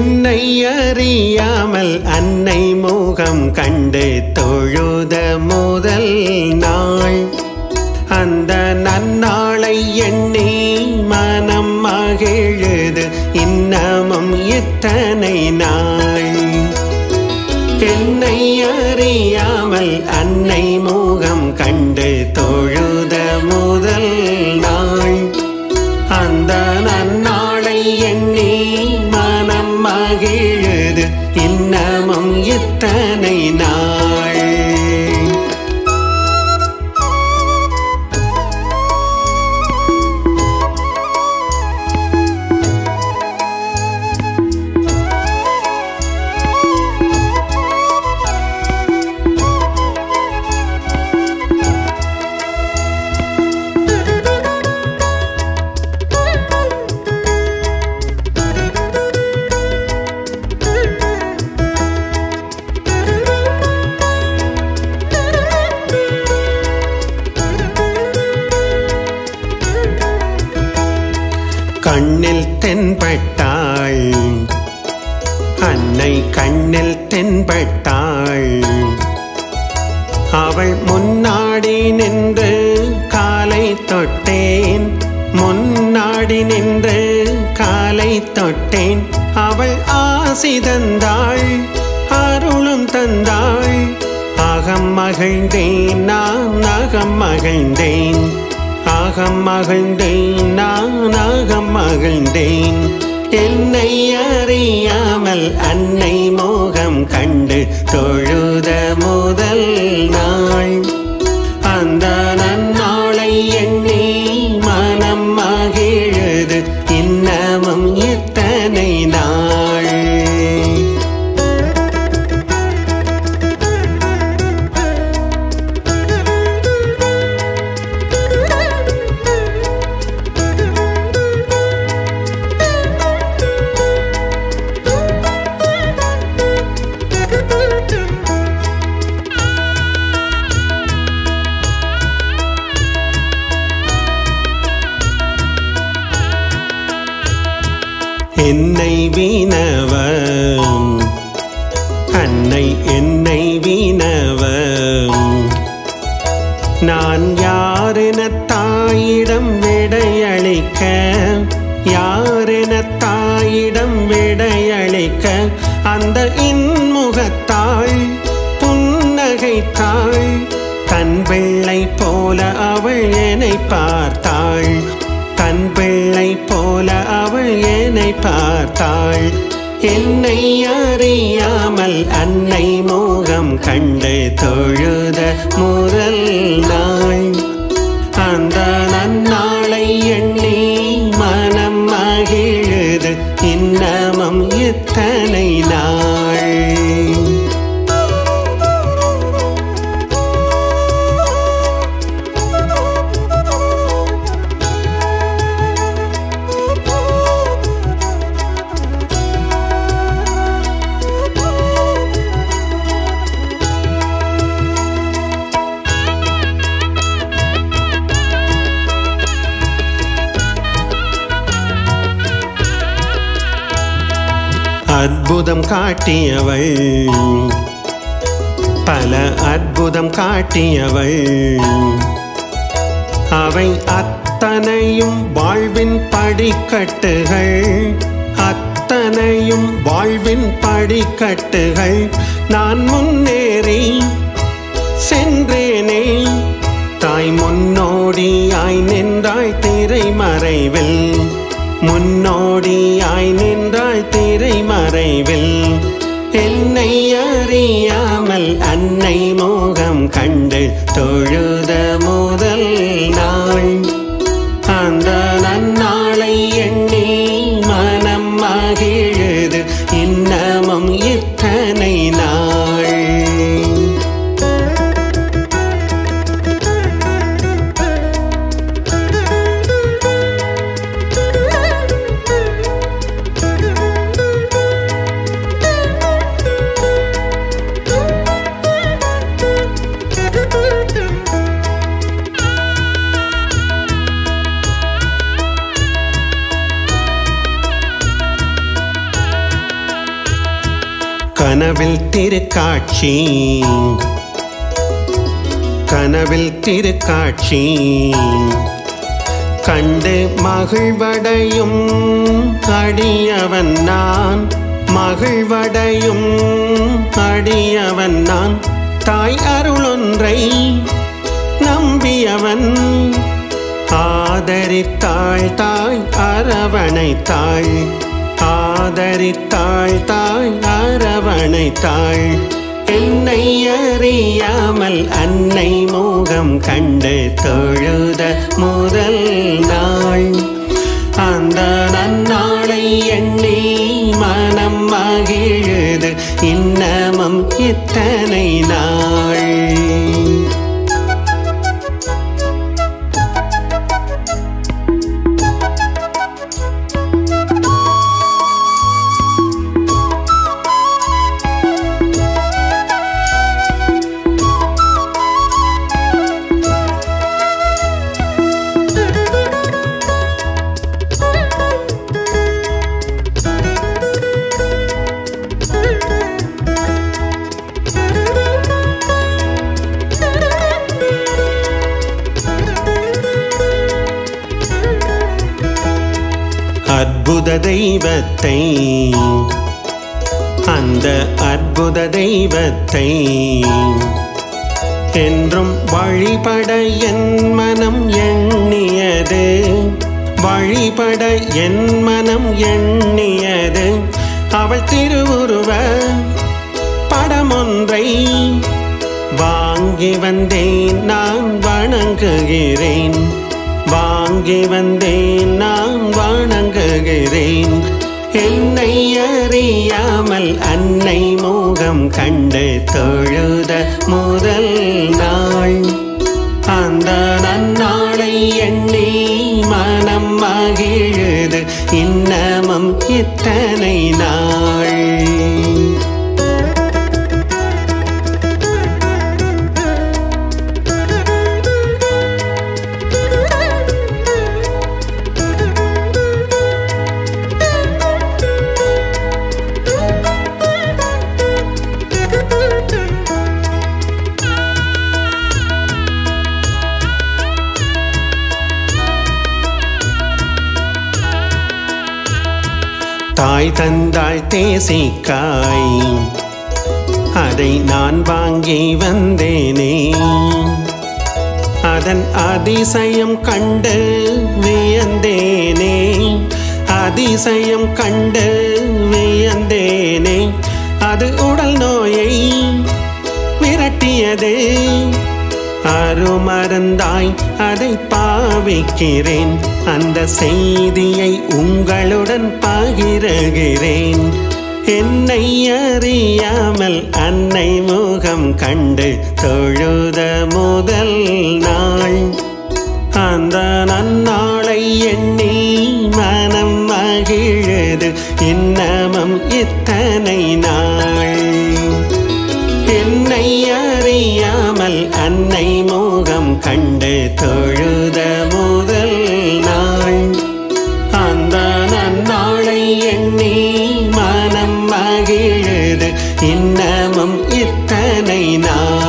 என்னை அறியாமல் அன்னை முகம் கண்டு தொழுத முதல் நாள் அந்த நன்னாளை எண்ணி மனம் மகிழுது இன்னமும் இத்தனை நாள் என்னை அறியாமல் அன்னை முகம் கண்டு தொழுத முதல் நாள் அந்த நன்னாளை எண்ணி மனம் மகிழுது இன்னமும் இத்தனை நாள் கண்ணில் தென்பட்டாள் அன்னை கண்ணில் தென்பட்டாள் அவள் முன்னாடி நின்று காலை தொட்டேன் முன்னாடி நின்று காலை தொட்டேன் அவள் ஆசி தந்தாள் அருளும் தந்தாள் அகம் மகிழ்ந்தேன் நான் அகம் மகிழ்ந்தேன் அகம் மகிழ்ந்தேன் நான் அகம் மகிழ்ந்தேன் என்னை அறியாமல் அன்னை மோகம் கண்டு தொழுத முதல் நாள் அந்த நன்னாளை எண்ணி மனம் மகிழுது இன்னமும் இத்தனை நாள் என்னை வீணவ அன்னை என்னை வீணவ நான் யாரென தாயிடம் விடையளிக்க யாரென தாயிடம் விடையளிக்க அந்த இன்முகத்தாள் புன்னகைத்தாள் தன் பிள்ளை போல அவள் என்னை பார்த்தாள் தன் பிள்ளை போல அவள் என்னை பார்த்தாள் என்னை அறியாமல் அன்னை மோகம் கண்டு தொழுத முதல் நாள் அந்த நன்னாளை எண்ணி மனம் மகிழுது இன்னமும் இத்தனை நாள் அற்புதம் காட்டியவள் பல அற்புதம் காட்டியவள் அவை அத்தனையும் வாழ்வின் படிக்கட்டுகள் அத்தனையும் வாழ்வின் படிக்கட்டுகள் நான் முன்னேறி சென்றேனே தாய் முன்னோடியாய் நின்றாய் திரை மறைவில் முன்னோடியாய் நின்றாய் திரை மறைவில் என்னை அறியாமல் அன்னை மோகம் கண்டு தொழுத முதல் நாள் அந்த நன்னாளை எண்ணி மனம் மகிழுது இன்னமும் இத்தனை நாள் கனவில் திருக்காட்சி கனவில் திருக்காட்சி கண்டு மகிழ்வடையும் அடியவன் நான் மகிழ்வடையும் அடியவன் நான் தாய் அருளொன்றை நம்பியவன் ஆதரித்தாள் தாய் அரவணைத்தாள் ஆதரித்தாள் தாய் அரவணைத்தாள் என்னை அறியாமல் அன்னை மோகம் கண்டு தொழுத முதல் நாள் அந்த நன்னாளை எண்ணி மனம் மகிழுது இன்னமும் இத்தனை நாள் அற்புத தெய்வத்தை அந்த அற்புத தெய்வத்தை என்றும் வழிபட என் மனம் எண்ணியது வழிபட என் மனம் எண்ணியது அவள் திருவுருவ படமொன்றை வாங்கி வந்தேன் நான் வணங்குகிறேன் வாங்கி வந்தேன் நான் வணங்குகிறேன் என்னை அறியாமல் அன்னை மோகம் கண்டு தொழுத முதல் நாள் அந்த நன்னாளை எண்ணி மனம் மகிழுது இன்னமும் இத்தனை நாள் தாய் தந்தாள் தேசிக்காய் அதை நான் வாங்கி வந்தேனே அதன் அதிசயம் கண்டு வியந்தேனே அதிசயம் கண்டு வியந்தேனே அது உடல் நோயை விரட்டியது அருமருந்தாய் அதை பாவிக்கிறேன் அந்த செய்தியை உங்களுடன் பகிருகிறேன் என்னை அறியாமல் அன்னை முகம் கண்டு தொழுத முதல் நாள் அந்த நன்னாளை எண்ணி மனம் மகிழது இன்னமும் இத்தனை நாள் என்னை அறியாமல் அன்னை மோகம் கண்டு தொழுத முதல் நாள் அந்த நன்னாளை எண்ணி மனம் மகிழுது இன்னமும் இத்தனை நாள்